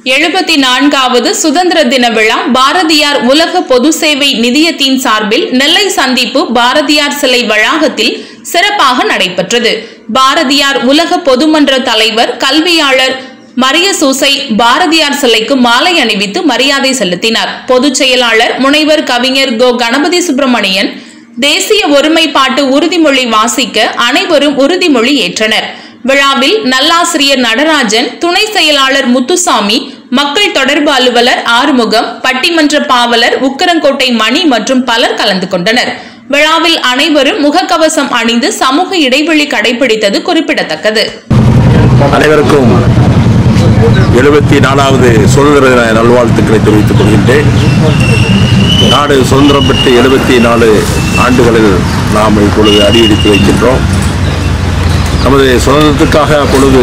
எழுபத்தி நான்காவது சுதந்திர தின விழா பாரதியார் உலக பொது சேவை நிதியத்தின் சார்பில் நெல்லை சந்திப்பு பாரதியார் சிலை வளாகத்தில் சிறப்பாக நடைபெற்றது பாரதியார் உலக பொதுமன்ற தலைவர் கல்வியாளர் மரிய சூசை பாரதியார் சிலைக்கு மாலை அணிவித்து மரியாதை செலுத்தினார் பொதுச் செயலாளர் முனைவர் கவிஞர் கோ கணபதி சுப்பிரமணியன் தேசிய ஒருமைப்பாட்டு உறுதிமொழி வாசிக்க அனைவரும் உறுதிமொழி ஏற்றனர் விழாவில் நல்லாசிரியர் நடராஜன் துணை செயலாளர் முத்துசாமி மக்கள் தொடர்பு அலுவலர் ஆறுமுகம் பட்டிமன்ற பாவலர் உக்கரங்கோட்டை மணி மற்றும் பலர் கலந்து கொண்டனர் விழாவில் அனைவரும் முகக்கவசம் அணிந்து சமூக இடைவெளி கடைபிடித்தது குறிப்பிடத்தக்கது அனைவருக்கும் எழுபத்தி நாலாவது சுதந்திர தின நல்வாழ்த்துக்களை தெரிவித்துக் கொள்கின்றேன் நாடு சுதந்திரம் பெற்று எழுபத்தி நாலு ஆண்டுகளில் நாம் இப்பொழுது அடியெடுத்து வைக்கின்றோம் நமது சுதந்திரத்துக்காக அப்பொழுது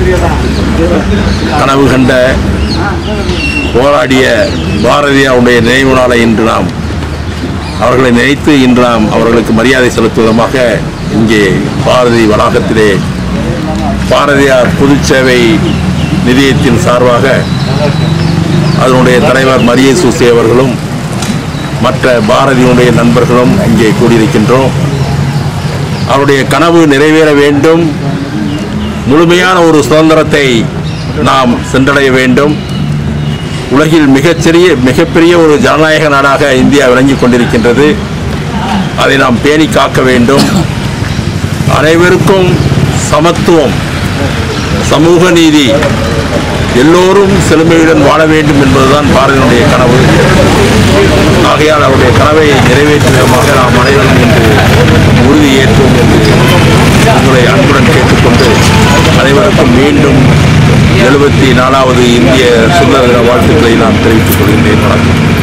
கனவு கண்ட போராடிய பாரதியாருடைய நினைவு நாளை இன்று நாம் அவர்களை நினைத்து இன்று நாம் அவர்களுக்கு மரியாதை செலுத்துவதமாக இங்கே பாரதி வளாகத்திலே பாரதியார் பொது சேவை நிதியத்தின் சார்பாக அதனுடைய தலைவர் மரிய சூசி அவர்களும் மற்ற பாரதியினுடைய நண்பர்களும் இங்கே கூடியிருக்கின்றோம் அவருடைய கனவு நிறைவேற வேண்டும் முழுமையான ஒரு சுதந்திரத்தை நாம் சென்றடைய வேண்டும் உலகில் மிகச்சிறிய மிகப்பெரிய ஒரு ஜனநாயக நாடாக இந்தியா விளங்கிக் கொண்டிருக்கின்றது அதை நாம் பேணி காக்க வேண்டும் அனைவருக்கும் சமத்துவம் சமூக நீதி எல்லோரும் செழுமையுடன் வாழ வேண்டும் என்பதுதான் பாரதியினுடைய கனவு ஆகையால் அவருடைய கனவை நிறைவேற்றும் விதமாக நாம் அனைவரும் இன்று உறுதி ஏற்போம் என்று உங்களை அன்புடன் கேட்டுக்கொண்டு அனைவருக்கும் மீண்டும் எழுபத்தி நாலாவது இந்திய சுதந்திர தின வாழ்த்துக்களை நான் தெரிவித்துக் கொள்கின்றேன் வணக்கம்